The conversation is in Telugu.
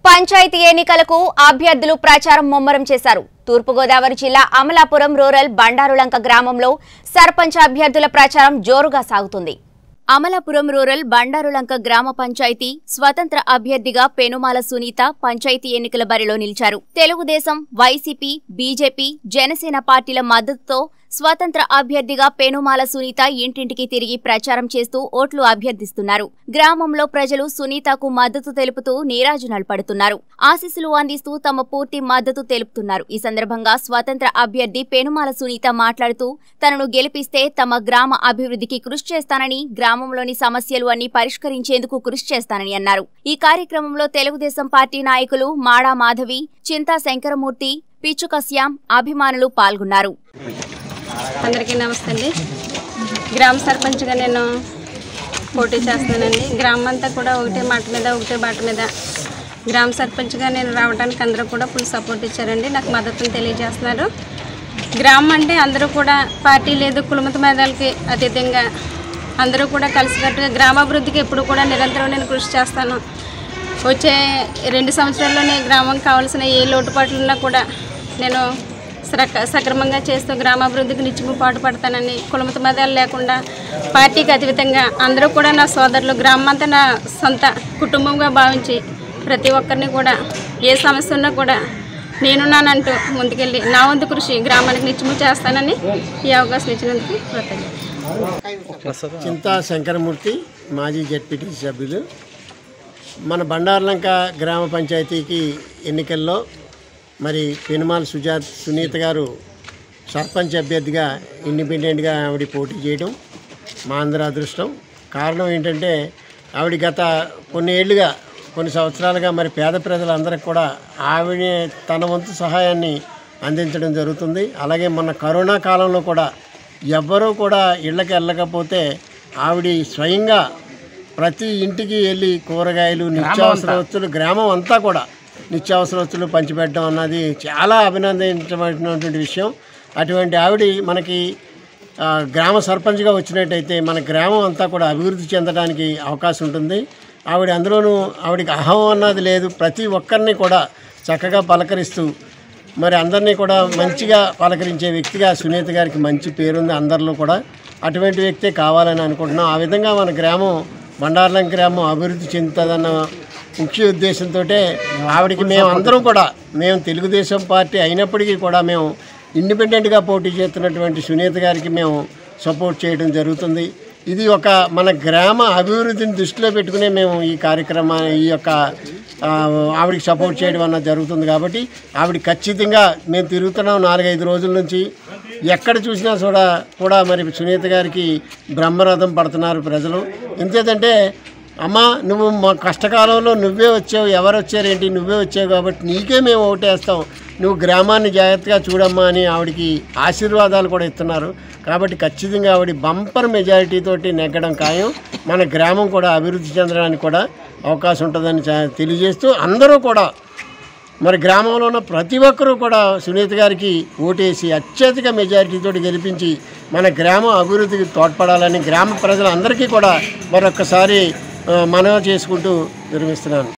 పంచాయతీ ఎన్నికలకు అభ్యర్థులు ప్రచారం ముమ్మరం చేశారు తూర్పుగోదావరి జిల్లా అమలాపురం రూరల్ బండారులంక గ్రామంలో సర్పంచ్ అభ్యర్థుల ప్రచారం జోరుగా సాగుతుంది అమలాపురం రూరల్ బండారులంక గ్రామ పంచాయతీ స్వతంత్ర అభ్యర్థిగా పెనుమాల సునీత పంచాయతీ ఎన్నికల బరిలో నిలిచారు తెలుగుదేశం వైసీపీ బీజేపీ జనసేన పార్టీల మద్దతుతో స్వతంత్ర అభ్యర్థిగా పెనుమాల సునీత ఇంటింటికి తిరిగి ప్రచారం చేస్తూ ఓట్లు అభ్యర్థిస్తున్నారు గ్రామంలో ప్రజలు సునీతకు మద్దతు తెలుపుతూ నీరాజనాలు పడుతున్నారు ఆశీస్సులు అందిస్తూ తమ పూర్తి మద్దతు తెలుపుతున్నారు ఈ సందర్భంగా స్వతంత్ర అభ్యర్థి పెనుమాల సునీత మాట్లాడుతూ తనను గెలిపిస్తే తమ గ్రామ అభివృద్ధికి కృషి చేస్తానని గ్రామంలోని సమస్యలు అన్ని పరిష్కరించేందుకు కృషి చేస్తానని అన్నారు ఈ కార్యక్రమంలో తెలుగుదేశం పార్టీ నాయకులు మాడా మాధవి చింతా శంకరమూర్తి పిచ్చుక శ్యాం అభిమానులు పాల్గొన్నారు అందరికీ నమస్తే అండి గ్రామ సర్పంచ్గా నేను పోటీ చేస్తున్నానండి గ్రామం అంతా కూడా ఒకటే మాట మీద ఒకటే బాట మీద గ్రామ సర్పంచ్గా నేను రావడానికి అందరూ కూడా ఫుల్ సపోర్ట్ ఇచ్చారండి నాకు మద్దతును తెలియజేస్తున్నారు గ్రామం అంటే అందరూ కూడా పార్టీ లేదు కులమత మేధాలకి అతీతంగా అందరూ కూడా కలిసికట్టుగా గ్రామాభివృద్ధికి ఎప్పుడు కూడా నిరంతరం నేను కృషి చేస్తాను వచ్చే రెండు సంవత్సరాల్లోనే గ్రామం కావాల్సిన ఏ లోటుపాట్లు ఉన్నా కూడా నేను సక్ర సక్రమంగా చేస్తూ గ్రామాభివృద్ధికి నిత్యము పాటు పడతానని కులమత మతాలు లేకుండా పార్టీకి అతీతంగా అందరూ కూడా నా సోదరులు గ్రామం అంతా నా సొంత కుటుంబంగా భావించి ప్రతి ఒక్కరిని కూడా ఏ సమస్య ఉన్నా కూడా నేనున్నానంటూ ముందుకెళ్ళి నా వంతు కృషి గ్రామానికి నిత్యము చేస్తానని ఈ అవకాశం ఇచ్చినందుకు కృతజ్ఞతలు చింతా శంకరమూర్తి మాజీ జడ్పీటీ సభ్యులు మన బండార్లంక గ్రామ పంచాయతీకి ఎన్నికల్లో మరి పెనుమాల సుజాత్ సునీత గారు సర్పంచ్ అభ్యర్థిగా ఇండిపెండెంట్గా ఆవిడ పోటీ చేయడం మా అందరి అదృష్టం కారణం ఏంటంటే ఆవిడ గత కొన్ని ఏళ్ళుగా కొన్ని సంవత్సరాలుగా మరి పేద ప్రజలందరికీ కూడా ఆవిడ తన వంతు సహాయాన్ని అందించడం జరుగుతుంది అలాగే మొన్న కరోనా కాలంలో కూడా ఎవ్వరూ కూడా ఇళ్ళకి వెళ్ళకపోతే ఆవిడ స్వయంగా ప్రతి ఇంటికి వెళ్ళి కూరగాయలు నిత్యావసర వస్తువులు గ్రామం అంతా కూడా నిత్యావసర వస్తువులు పంచిపెట్టడం అన్నది చాలా అభినందించబడినటువంటి విషయం అటువంటి ఆవిడ మనకి ఆ, గ్రామ సర్పంచ్గా వచ్చినట్టయితే మన గ్రామం అంతా కూడా అభివృద్ధి చెందడానికి అవకాశం ఉంటుంది ఆవిడ అందులోనూ ఆవిడకి అహం అన్నది లేదు ప్రతి ఒక్కరిని కూడా చక్కగా పలకరిస్తూ మరి అందరినీ కూడా మంచిగా పలకరించే వ్యక్తిగా సునీత గారికి మంచి పేరుంది అందరిలో కూడా అటువంటి వ్యక్తే కావాలని అనుకుంటున్నాం ఆ విధంగా మన గ్రామం బండార్లం గ్రామం అభివృద్ధి చెందుతుందన్న ముఖ్య ఉద్దేశంతో ఆవిడకి మేము అందరం కూడా మేము తెలుగుదేశం పార్టీ అయినప్పటికీ కూడా మేము ఇండిపెండెంట్గా పోటీ చేస్తున్నటువంటి సునీత గారికి మేము సపోర్ట్ చేయడం జరుగుతుంది ఇది ఒక మన గ్రామ అభివృద్ధిని దృష్టిలో పెట్టుకునే మేము ఈ కార్యక్రమాన్ని ఈ యొక్క ఆ, ఆవిడకి సపోర్ట్ చేయడం అన్నది జరుగుతుంది కాబట్టి ఆవిడ ఖచ్చితంగా మేము తిరుగుతున్నాం నాలుగైదు రోజుల నుంచి ఎక్కడ చూసినా కూడా కూడా మరి సునీత గారికి బ్రహ్మరథం పడుతున్నారు ప్రజలు ఎంతేదంటే అమ్మా నువ్వు మా కష్టకాలంలో నువ్వే వచ్చావు ఎవరు వచ్చారేంటి నువ్వే వచ్చావు కాబట్టి నీకే మేము ఓటేస్తాం నువ్వు గ్రామాన్ని జాగ్రత్తగా చూడమ్మా అని ఆవిడకి ఆశీర్వాదాలు కూడా ఇస్తున్నారు కాబట్టి ఖచ్చితంగా ఆవిడ బంపర్ మెజారిటీ తోటి నెగ్గడం ఖాయం మన గ్రామం కూడా అభివృద్ధి చెందడానికి కూడా అవకాశం ఉంటుందని చా- తెలియజేస్తూ అందరూ కూడా మరి గ్రామంలో ఉన్న ప్రతి ఒక్కరూ కూడా సునీత గారికి ఓటేసి అత్యధిక మెజారిటీతో గెలిపించి మన గ్రామం అభివృద్ధికి తోడ్పడాలని గ్రామ ప్రజలందరికీ కూడా మరొక్కసారి ఆ, మనవి చేసుకుంటూ విరమిస్తున్నాను